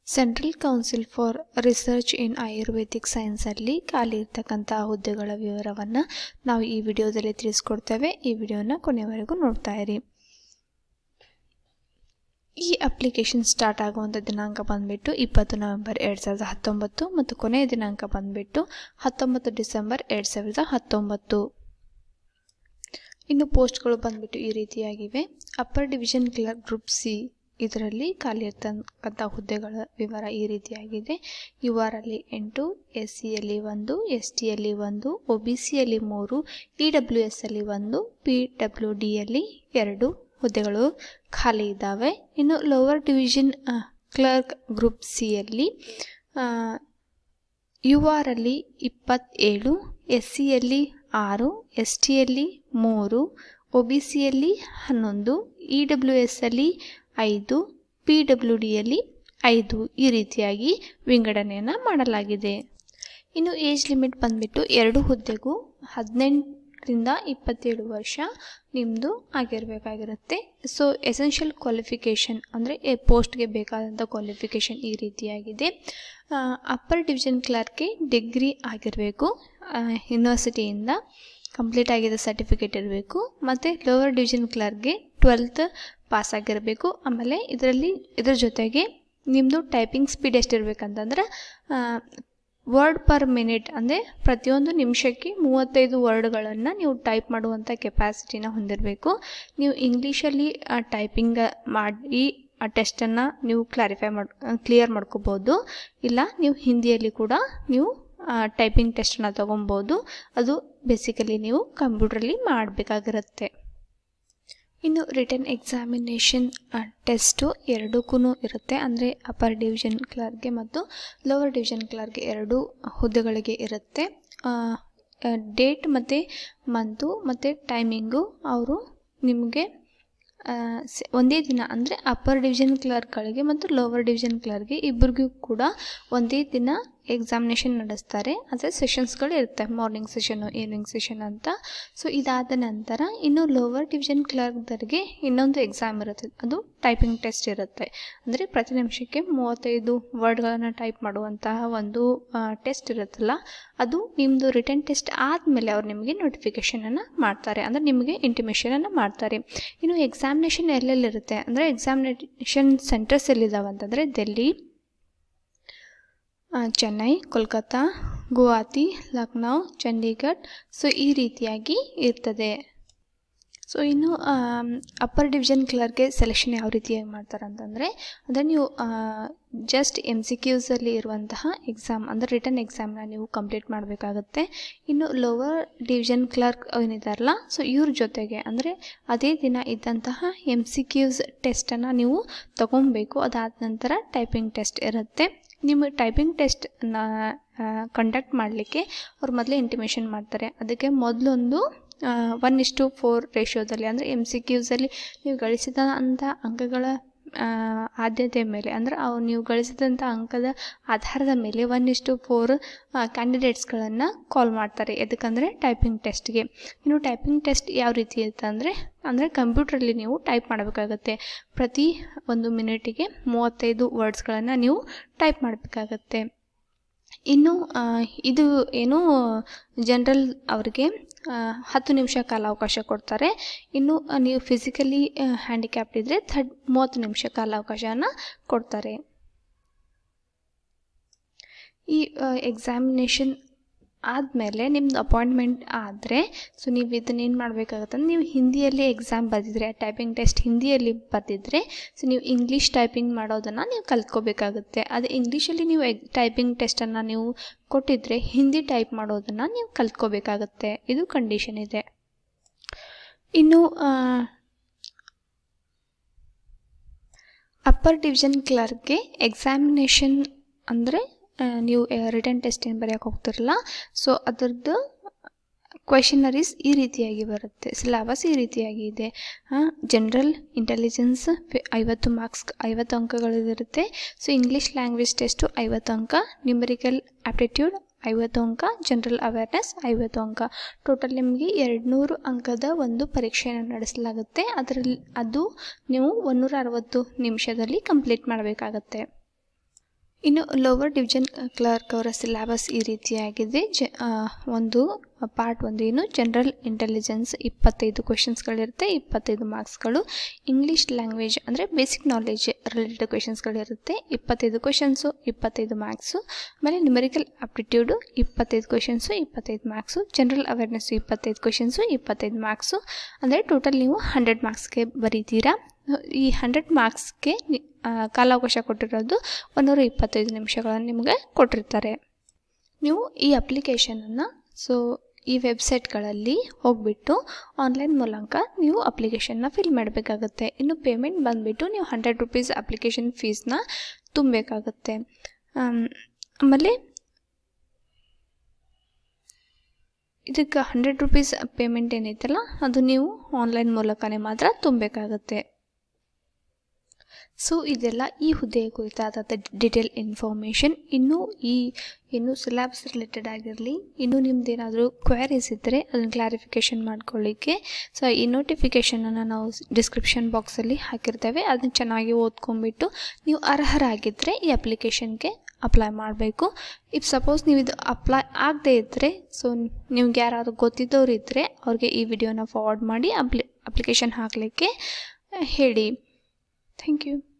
central council for research in Ayurvedic ಸೈನ್ಸಲ್ಲಿ ಖಾಲಿ ಇರ್ತಕ್ಕಂಥ ಹುದ್ದೆಗಳ ವಿವರವನ್ನು ನಾವು ಈ ವಿಡಿಯೋದಲ್ಲಿ ತಿಳಿಸ್ಕೊಡ್ತೇವೆ ಈ ವಿಡಿಯೋನ ಕೊನೆವರೆಗೂ ನೋಡ್ತಾ ಇರಿ ಈ ಅಪ್ಲಿಕೇಶನ್ ಸ್ಟಾರ್ಟ್ ಆಗುವಂಥ ದಿನಾಂಕ ಬಂದುಬಿಟ್ಟು ಇಪ್ಪತ್ತು ನವೆಂಬರ್ ಎರಡು ಸಾವಿರದ ಹತ್ತೊಂಬತ್ತು ಮತ್ತು ಕೊನೆಯ ದಿನಾಂಕ ಬಂದುಬಿಟ್ಟು ಹತ್ತೊಂಬತ್ತು ಡಿಸೆಂಬರ್ ಎರಡು ಸಾವಿರದ ಹತ್ತೊಂಬತ್ತು ಇನ್ನು ಪೋಸ್ಟ್ಗಳು ಬಂದುಬಿಟ್ಟು ಈ ರೀತಿಯಾಗಿವೆ upper division clerk group C ಇದರಲ್ಲಿ ಖಾಲಿ ಇರ್ತಕ್ಕಂಥ ಹುದ್ದೆಗಳ ವಿವರ ಈ ರೀತಿಯಾಗಿದೆ ಯು ಆರ್ ಅಲ್ಲಿ ಎಂಟು ಎಸ್ ಸಿಯಲ್ಲಿ ಒಂದು ಎಸ್ ಟಿಯಲ್ಲಿ ಒಂದು ಒ ಬಿ ಸಿಯಲ್ಲಿ ಮೂರು ಇ ಡಬ್ಲ್ಯೂ ಎಸ್ ಅಲ್ಲಿ ಒಂದು ಪಿ ಡಬ್ಲ್ಯೂ ಡಿಯಲ್ಲಿ ಎರಡು ಹುದ್ದೆಗಳು ಖಾಲಿ ಇದ್ದಾವೆ ಇನ್ನು ಲೋವರ್ ಡಿವಿಷನ್ ಕ್ಲರ್ಕ್ ಗ್ರೂಪ್ ಸಿಯಲ್ಲಿ ಯು ಆರ್ ಅಲ್ಲಿ ಇಪ್ಪತ್ತೇಳು ಎಸ್ ಸಿಯಲ್ಲಿ ಆರು ಎಸ್ ಟಿಯಲ್ಲಿ ಮೂರು ಒ ಬಿ ಸಿಯಲ್ಲಿ ಹನ್ನೊಂದು ಇ ಡಬ್ಲ್ಯೂ ಎಸ್ ಅಲ್ಲಿ ಐದು ಪಿ ಡಬ್ಲ್ಯೂ ಡಿಯಲ್ಲಿ ಐದು ಈ ರೀತಿಯಾಗಿ ವಿಂಗಡಣೆಯನ್ನು ಮಾಡಲಾಗಿದೆ ಇನ್ನು ಏಜ್ ಲಿಮಿಟ್ ಬಂದುಬಿಟ್ಟು ಎರಡು ಹುದ್ದೆಗೂ ಹದಿನೆಂಟರಿಂದ ಇಪ್ಪತ್ತೇಳು ವರ್ಷ ನಿಮ್ಮದು ಆಗಿರಬೇಕಾಗಿರುತ್ತೆ ಸೊ ಎಸೆನ್ಷಿಯಲ್ ಕ್ವಾಲಿಫಿಕೇಷನ್ ಅಂದರೆ ಪೋಸ್ಟ್ಗೆ ಬೇಕಾದಂಥ ಕ್ವಾಲಿಫಿಕೇಷನ್ ಈ ರೀತಿಯಾಗಿದೆ ಅಪ್ಪರ್ ಡಿವಿಷನ್ ಕ್ಲರ್ಕ್ಗೆ ಡಿಗ್ರಿ ಆಗಿರಬೇಕು ಯೂನಿವರ್ಸಿಟಿಯಿಂದ ಕಂಪ್ಲೀಟ್ ಆಗಿರೋ ಸರ್ಟಿಫಿಕೇಟ್ ಇರಬೇಕು ಮತ್ತು ಲೋವರ್ ಡಿವಿಷನ್ ಕ್ಲರ್ಕ್ಗೆ ಟ್ವೆಲ್ತ್ ಪಾಸ್ ಆಗಿರಬೇಕು ಆಮೇಲೆ ಇದರಲ್ಲಿ ಇದ್ರ ಜೊತೆಗೆ ನಿಮ್ಮದು ಟೈಪಿಂಗ್ ಸ್ಪೀಡ್ ಎಷ್ಟಿರಬೇಕಂತಂದ್ರೆ ವರ್ಡ್ ಪರ್ ಮಿನಿಟ್ ಅಂದರೆ ಪ್ರತಿಯೊಂದು ನಿಮಿಷಕ್ಕೆ ಮೂವತ್ತೈದು ವರ್ಡ್ಗಳನ್ನು ನೀವು ಟೈಪ್ ಮಾಡುವಂಥ ಕೆಪಾಸಿಟಿನ ಹೊಂದಿರಬೇಕು ನೀವು ಇಂಗ್ಲೀಷಲ್ಲಿ ಟೈಪಿಂಗ್ ಮಾಡಿ ಆ ಟೆಸ್ಟನ್ನು ನೀವು ಕ್ಲಾರಿಫೈ ಮಾಡಿ ಕ್ಲಿಯರ್ ಮಾಡ್ಕೋಬೋದು ಇಲ್ಲ ನೀವು ಹಿಂದಿಯಲ್ಲಿ ಕೂಡ ನೀವು ಟೈಪಿಂಗ್ ಟೆಸ್ಟನ್ನು ತೊಗೊಬೋದು ಅದು ಬೇಸಿಕಲಿ ನೀವು ಕಂಪ್ಯೂಟ್ರಲ್ಲಿ ಮಾಡಬೇಕಾಗಿರುತ್ತೆ ಇನ್ನು ರಿಟರ್ನ್ ಎಕ್ಸಾಮಿನೇಷನ್ ಟೆಸ್ಟು ಎರಡಕ್ಕೂ ಇರುತ್ತೆ ಅಂದರೆ ಅಪ್ಪರ್ ಡಿವಿಷನ್ ಕ್ಲರ್ಕ್ಗೆ ಮತ್ತು ಲೋವರ್ ಡಿವಿಷನ್ ಕ್ಲರ್ಕ್ಗೆ ಎರಡು ಹುದ್ದೆಗಳಿಗೆ ಇರುತ್ತೆ ಡೇಟ್ ಮತ್ತು ಮಂತು ಮತ್ತು ಟೈಮಿಂಗು ಅವರು ನಿಮಗೆ ಒಂದೇ ದಿನ ಅಂದರೆ ಅಪ್ಪರ್ ಡಿವಿಷನ್ ಕ್ಲರ್ಕ್ಗಳಿಗೆ ಮತ್ತು ಲೋವರ್ ಡಿವಿಷನ್ ಕ್ಲರ್ಕ್ಗೆ ಇಬ್ಬರಿಗೂ ಕೂಡ ಒಂದೇ ದಿನ ಎಕ್ಸಾಮಿನೇಷನ್ ನಡೆಸ್ತಾರೆ ಅಂದರೆ ಸೆಷನ್ಸ್ಗಳು ಇರುತ್ತೆ ಮಾರ್ನಿಂಗ್ ಸೆಷನು ಈವ್ನಿಂಗ್ ಸೆಷನ್ ಅಂತ ಸೊ ಇದಾದ ನಂತರ ಇನ್ನು ಲೋವರ್ ಡಿವಿಷನ್ ಕ್ಲರ್ಕ್ದರಿಗೆ ಇನ್ನೊಂದು ಎಕ್ಸಾಮ್ ಇರುತ್ತೆ ಅದು ಟೈಪಿಂಗ್ ಟೆಸ್ಟ್ ಇರುತ್ತೆ ಅಂದರೆ ಪ್ರತಿ ನಿಮಿಷಕ್ಕೆ ಮೂವತ್ತೈದು ವರ್ಡ್ಗಳನ್ನು ಟೈಪ್ ಮಾಡುವಂತಹ ಒಂದು ಟೆಸ್ಟ್ ಇರುತ್ತಲ್ಲ ಅದು ನಿಮ್ಮದು ರಿಟರ್ನ್ ಟೆಸ್ಟ್ ಆದಮೇಲೆ ಅವ್ರು ನಿಮಗೆ ನೋಟಿಫಿಕೇಷನನ್ನು ಮಾಡ್ತಾರೆ ಅಂದರೆ ನಿಮಗೆ ಇಂಟಿಮೇಷನನ್ನು ಮಾಡ್ತಾರೆ ಇನ್ನು ಎಕ್ಸಾಮಿನೇಷನ್ ಎಲ್ಲೆಲ್ಲಿರುತ್ತೆ ಅಂದರೆ ಎಕ್ಸಾಮಿನೇಷನ್ ಸೆಂಟರ್ಸ್ ಎಲ್ಲಿದ್ದಾವೆ ಅಂತಂದರೆ ಡೆಲ್ಲಿ ಚೆನ್ನೈ ಕೋಲ್ಕತ್ತಾ ಗುವಾಹತಿ ಲಕ್ನೌ ಚಂಡೀಗಢ್ ಸೊ ಈ ರೀತಿಯಾಗಿ ಇರ್ತದೆ ಸೊ ಇನ್ನು ಅಪ್ಪರ್ ಡಿವಿಷನ್ ಕ್ಲರ್ಕ್ಗೆ ಸೆಲೆಕ್ಷನ್ ಯಾವ ರೀತಿಯಾಗಿ ಮಾಡ್ತಾರೆ ಅಂತಂದರೆ ಅಂದರೆ ನೀವು ಜಸ್ಟ್ ಎಮ್ ಸಿ ಕ್ಯೂಸಲ್ಲಿ ಇರುವಂತಹ ಎಕ್ಸಾಮ್ ಅಂದರೆ ರಿಟರ್ನ್ ಎಕ್ಸಾಮ್ನ ನೀವು ಕಂಪ್ಲೀಟ್ ಮಾಡಬೇಕಾಗುತ್ತೆ ಇನ್ನು ಲೋವರ್ ಡಿವಿಷನ್ ಕ್ಲರ್ಕ್ ಏನಿದಾರಲ್ಲ ಸೊ ಇವ್ರ ಜೊತೆಗೆ ಅಂದರೆ ಅದೇ ದಿನ ಇದ್ದಂತಹ ಎಮ್ ಸಿ ಕ್ಯೂಸ್ ಟೆಸ್ಟನ್ನು ನೀವು ತೊಗೊಬೇಕು ಅದಾದ ನಂತರ ಟೈಪಿಂಗ್ ಟೆಸ್ಟ್ ಇರುತ್ತೆ ನಿಮ್ಮ ಟೈಪಿಂಗ್ ಟೆಸ್ಟ್ನ ಕಂಡಕ್ಟ್ ಮಾಡಲಿಕ್ಕೆ ಅವ್ರು ಮೊದಲೇ ಇಂಟಿಮೇಷನ್ ಮಾಡ್ತಾರೆ ಅದಕ್ಕೆ ಮೊದಲೊಂದು ಒನ್ ಇಷ್ಟು ಫೋರ್ ರೇಷಿಯೋದಲ್ಲಿ ಅಂದರೆ ಎಮ್ ಸಿ ಕ್ಯೂಸಲ್ಲಿ ನೀವು ಗಳಿಸಿದಂಥ ಅಂಕಗಳ ಆದ್ಯತೆ ಮೇಲೆ ಅಂದರೆ ಅವು ನೀವು ಗಳಿಸಿದಂಥ ಅಂಕದ ಆಧಾರದ ಮೇಲೆ ಒನ್ ಇಷ್ಟು ಫೋರ್ ಕ್ಯಾಂಡಿಡೇಟ್ಸ್ಗಳನ್ನು ಕಾಲ್ ಮಾಡ್ತಾರೆ ಎದಕ್ಕಂದರೆ ಟೈಪಿಂಗ್ ಟೆಸ್ಟ್ಗೆ ಇನ್ನು ಟೈಪಿಂಗ್ ಟೆಸ್ಟ್ ಯಾವ ರೀತಿ ಇರುತ್ತೆ ಅಂದರೆ ಅಂದರೆ ಕಂಪ್ಯೂಟ್ರಲ್ಲಿ ನೀವು ಟೈಪ್ ಮಾಡಬೇಕಾಗತ್ತೆ ಪ್ರತಿ ಒಂದು ಮಿನಿಟಿಗೆ ಮೂವತ್ತೈದು ವರ್ಡ್ಸ್ಗಳನ್ನು ನೀವು ಟೈಪ್ ಮಾಡಬೇಕಾಗತ್ತೆ ಇನ್ನು ಇದು ಏನು ಜನರಲ್ ಅವ್ರಿಗೆ ಹತ್ತು ನಿಮಿಷ ಕಾಲಾವಕಾಶ ಕೊಡ್ತಾರೆ ಇನ್ನು ನೀವು ಫಿಸಿಕಲಿ ಹ್ಯಾಂಡಿಕ್ಯಾಪ್ಟ್ ಇದ್ದರೆ ಥರ್ಡ್ ಮೂವತ್ತು ನಿಮಿಷ ಕಾಲಾವಕಾಶನ ಕೊಡ್ತಾರೆ ಈ ಎಕ್ಸಾಮಿನೇಷನ್ ಆದಮೇಲೆ ನಿಮ್ದು ಅಪಾಯಿಂಟ್ಮೆಂಟ್ ಆದರೆ ಸೊ ನೀವು ಇದನ್ನೇನು ಮಾಡಬೇಕಾಗುತ್ತೆ ನೀವು ಹಿಂದಿಯಲ್ಲಿ ಎಕ್ಸಾಮ್ ಬರೆದಿದ್ರೆ ಟೈಪಿಂಗ್ ಟೆಸ್ಟ್ ಹಿಂದಿಯಲ್ಲಿ ಬರೆದಿದ್ರೆ ಸೊ ನೀವು ಇಂಗ್ಲೀಷ್ ಟೈಪಿಂಗ್ ಮಾಡೋದನ್ನು ನೀವು ಕಲ್ತ್ಕೋಬೇಕಾಗುತ್ತೆ ಅದು ಇಂಗ್ಲೀಷಲ್ಲಿ ನೀವು ಎಗ್ ಟೈಪಿಂಗ್ ಟೆಸ್ಟನ್ನು ನೀವು ಕೊಟ್ಟಿದ್ದರೆ ಹಿಂದಿ ಟೈಪ್ ಮಾಡೋದನ್ನು ನೀವು ಕಲ್ತ್ಕೋಬೇಕಾಗುತ್ತೆ ಇದು ಕಂಡೀಷನ್ ಇದೆ ಇನ್ನು ಅಪ್ಪರ್ ಡಿವಿಷನ್ ಕ್ಲರ್ಕ್ಗೆ ಎಕ್ಸಾಮಿನೇಷನ್ ಅಂದರೆ ನೀವು ರಿಟರ್ನ್ ಟೆಸ್ಟ್ ಏನು ಬರೆಯೋಕೆ ಹೋಗ್ತಿರಲ್ಲ ಸೊ ಅದರದ್ದು ಕ್ವೆಶನರೀಸ್ ಈ ರೀತಿಯಾಗಿ ಬರುತ್ತೆ ಸಿಲಾಬಸ್ ಈ ರೀತಿಯಾಗಿ ಇದೆ ಜನರಲ್ ಇಂಟೆಲಿಜೆನ್ಸ್ ಐವತ್ತು ಮಾರ್ಕ್ಸ್ ಐವತ್ತು ಅಂಕಗಳಿರುತ್ತೆ ಸೊ ಇಂಗ್ಲೀಷ್ ಲ್ಯಾಂಗ್ವೇಜ್ ಟೆಸ್ಟು ಐವತ್ತು ಅಂಕ ನ್ಯೂಮರಿಕಲ್ ಆಪ್ಟಿಟ್ಯೂಡ್ ಐವತ್ತು ಅಂಕ ಜನರಲ್ ಅವೇರ್ನೆಸ್ ಐವತ್ತು ಅಂಕ ಟೋಟಲ್ ನಿಮಗೆ ಎರಡು ನೂರು ಅಂಕದ ಒಂದು ಪರೀಕ್ಷೆಯನ್ನು ನಡೆಸಲಾಗುತ್ತೆ ಅದರಲ್ಲಿ ಅದು ನೀವು ಒಂದೂರ ಅರವತ್ತು ನಿಮಿಷದಲ್ಲಿ ಕಂಪ್ಲೀಟ್ ಮಾಡಬೇಕಾಗತ್ತೆ ಇನ್ನು ಲೋವರ್ ಡಿವಿಷನ್ ಕ್ಲರ್ಕ್ ಅವರ ಸಿಲೆಬಸ್ ಈ ರೀತಿಯಾಗಿದೆ ಜ ಆ, ಒಂದು ಪಾರ್ಟ್ ಒಂದು ಏನು ಜನರಲ್ ಇಂಟೆಲಿಜೆನ್ಸ್ ಇಪ್ಪತ್ತೈದು ಕ್ವೆಶನ್ಸ್ಗಳಿರುತ್ತೆ ಇಪ್ಪತ್ತೈದು ಮಾರ್ಕ್ಸ್ಗಳು ಇಂಗ್ಲೀಷ್ ಲ್ಯಾಂಗ್ವೇಜ್ ಅಂದರೆ ಬೇಸಿಕ್ ನಾಲೆಜ್ ರಿಲೇಟೆಡ್ ಕ್ವೆಶನ್ಸ್ಗಳಿರುತ್ತೆ ಇಪ್ಪತ್ತೈದು ಕ್ವೆಶನ್ಸು ಇಪ್ಪತ್ತೈದು ಮಾರ್ಕ್ಸು ಆಮೇಲೆ ನ್ಯೂಮರಿಕಲ್ ಆಪ್ಟಿಟ್ಯೂಡು ಇಪ್ಪತ್ತೈದು ಕ್ವೆಶನ್ಸು ಇಪ್ಪತ್ತೈದು ಮಾರ್ಕ್ಸು ಜನರಲ್ ಅವೇರ್ನೆಸ್ಸು ಇಪ್ಪತ್ತೈದು ಕ್ವೆಶನ್ಸು ಇಪ್ಪತ್ತೈದು ಮಾರ್ಕ್ಸು ಅಂದರೆ ಟೋಟಲ್ ನೀವು ಹಂಡ್ರೆಡ್ ಮಾರ್ಕ್ಸ್ಗೆ ಬರೀತೀರಾ ಈ ಹಂಡ್ರೆಡ್ ಮಾರ್ಕ್ಸ್ಗೆ ಕಾಲಾವಕಾಶ ಕೊಟ್ಟಿರೋದು ಒಂದೂರ ಇಪ್ಪತ್ತೈದು ನಿಮಿಷಗಳನ್ನು ನಿಮಗೆ ಕೊಟ್ಟಿರ್ತಾರೆ ನೀವು ಈ ಅಪ್ಲಿಕೇಶನನ್ನು ಸೊ ಈ ವೆಬ್ಸೈಟ್ಗಳಲ್ಲಿ ಹೋಗ್ಬಿಟ್ಟು ಆನ್ಲೈನ್ ಮೂಲಕ ನೀವು ಅಪ್ಲಿಕೇಶನ್ನ ಫಿಲ್ ಮಾಡಬೇಕಾಗುತ್ತೆ ಇನ್ನು ಪೇಮೆಂಟ್ ಬಂದುಬಿಟ್ಟು ನೀವು ಹಂಡ್ರೆಡ್ ರುಪೀಸ್ ಅಪ್ಲಿಕೇಶನ್ ಫೀಸ್ನ ತುಂಬಬೇಕಾಗುತ್ತೆ ಆಮ್, ಆಮೇಲೆ ಇದಕ್ಕೆ ಹಂಡ್ರೆಡ್ ರುಪೀಸ್ ಪೇಮೆಂಟ್ ಏನೈತಲ್ಲ ಅದು ನೀವು ಆನ್ಲೈನ್ ಮೂಲಕನೇ ಮಾತ್ರ ತುಂಬಬೇಕಾಗತ್ತೆ ಸೊ ಇದೆಲ್ಲ ಈ ಹುದ್ದೆಯ ಕುರಿತಾದ ಡಿಟೇಲ್ ಇನ್ಫಾರ್ಮೇಷನ್ ಇನ್ನೂ ಈ ಏನು ಸಿಲೆಬಸ್ ರಿಲೇಟೆಡ್ ಆಗಿರಲಿ ಇನ್ನೂ ನಿಮ್ದೇನಾದರೂ ಕ್ವೈರೀಸ್ ಇದ್ದರೆ ಅದನ್ನು ಕ್ಲಾರಿಫಿಕೇಷನ್ ಮಾಡ್ಕೊಳ್ಳಿಕ್ಕೆ ಸೊ ಈ ನೋಟಿಫಿಕೇಷನನ್ನು ನಾವು ಡಿಸ್ಕ್ರಿಪ್ಷನ್ ಬಾಕ್ಸಲ್ಲಿ ಹಾಕಿರ್ತೇವೆ ಅದನ್ನ ಚೆನ್ನಾಗಿ ಓದ್ಕೊಂಬಿಟ್ಟು ನೀವು ಅರ್ಹರಾಗಿದ್ದರೆ ಈ ಅಪ್ಲಿಕೇಶನ್ಗೆ ಅಪ್ಲೈ ಮಾಡಬೇಕು ಇಫ್ ಸಪೋಸ್ ನೀವು ಇದು ಅಪ್ಲೈ ಆಗದೇ ಇದ್ದರೆ ಸೊ ನಿಮ್ಗೆ ಯಾರಾದರೂ ಗೊತ್ತಿದ್ದವ್ರು ಇದ್ದರೆ ಅವ್ರಿಗೆ ಈ ವಿಡಿಯೋನ ಫಾರ್ವರ್ಡ್ ಮಾಡಿ ಅಪ್ಲಿ ಅಪ್ಲಿಕೇಶನ್ ಹಾಕಲಿಕ್ಕೆ ಹೇಳಿ ಥ್ಯಾಂಕ್ ಯು